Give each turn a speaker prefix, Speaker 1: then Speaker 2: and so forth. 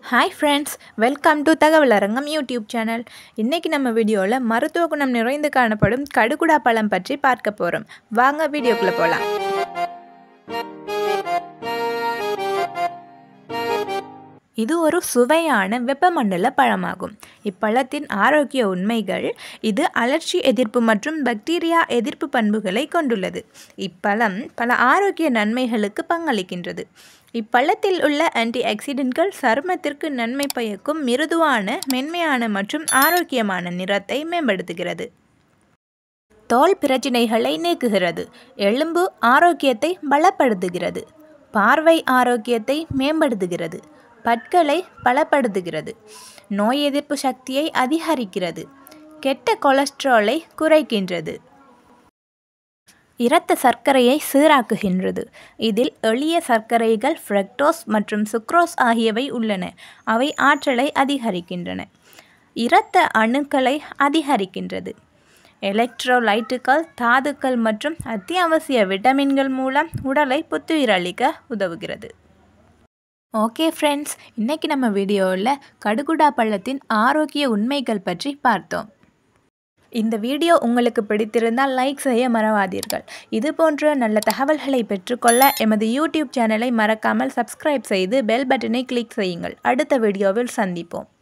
Speaker 1: hi friends welcome to Thagavalarangam YouTube channel இன்றைக்கி நம்ம வீடியோவில் மருத்துவ குணம் நிறைந்து காணப்படும் கடுகுடா பழம் பற்றி பார்க்க போகிறோம் வாங்க வீடியோக்குள்ளே போகலாம் இது ஒரு சுவையான வெப்பமண்டல பழமாகும் இப்பழத்தின் ஆரோக்கிய உண்மைகள் இது அலர்ச்சி எதிர்ப்பு மற்றும் பாக்டீரியா எதிர்ப்பு பண்புகளை கொண்டுள்ளது இப்பழம் பல ஆரோக்கிய நன்மைகளுக்கு பங்களிக்கின்றது இப்பழத்தில் உள்ள ஆன்டி ஆக்சிடென்ட்கள் சருமத்திற்கு நன்மை பயக்கும் மிருதுவான மென்மையான மற்றும் ஆரோக்கியமான நிறத்தை மேம்படுத்துகிறது தோல் பிரச்சினைகளை நீக்குகிறது எலும்பு ஆரோக்கியத்தை பலப்படுத்துகிறது பார்வை ஆரோக்கியத்தை மேம்படுத்துகிறது பற்களை பலப்படுத்துகிறது நோய் எதிர்ப்பு சக்தியை அதிகரிக்கிறது கெட்ட கொலஸ்ட்ராலை குறைக்கின்றது இரத்த சர்க்கரையை சீராக்குகின்றது இதில் எளிய சர்க்கரைகள் ஃப்ரக்டோஸ் மற்றும் சுக்ரோஸ் ஆகியவை உள்ளன அவை ஆற்றலை அதிகரிக்கின்றன இரத்த அணுக்களை அதிகரிக்கின்றது எலக்ட்ரோலைட்டுகள் தாதுக்கள் மற்றும் அத்தியாவசிய விட்டமின்கள் மூலம் உடலை புத்துயிரளிக்க உதவுகிறது ஓகே ஃப்ரெண்ட்ஸ் இன்றைக்கி நம்ம வீடியோவில் கடுகுடா பழத்தின் ஆரோக்கிய உண்மைகள் பற்றி பார்த்தோம் இந்த வீடியோ உங்களுக்கு பிடித்திருந்தால் லைக் செய்ய மறவாதீர்கள் இது போன்ற நல்ல தகவல்களை பெற்றுக்கொள்ள எமது யூடியூப் சேனலை மறக்காமல் சப்ஸ்கிரைப் செய்து பெல் பட்டனை கிளிக் செய்யுங்கள் அடுத்த வீடியோவில் சந்திப்போம்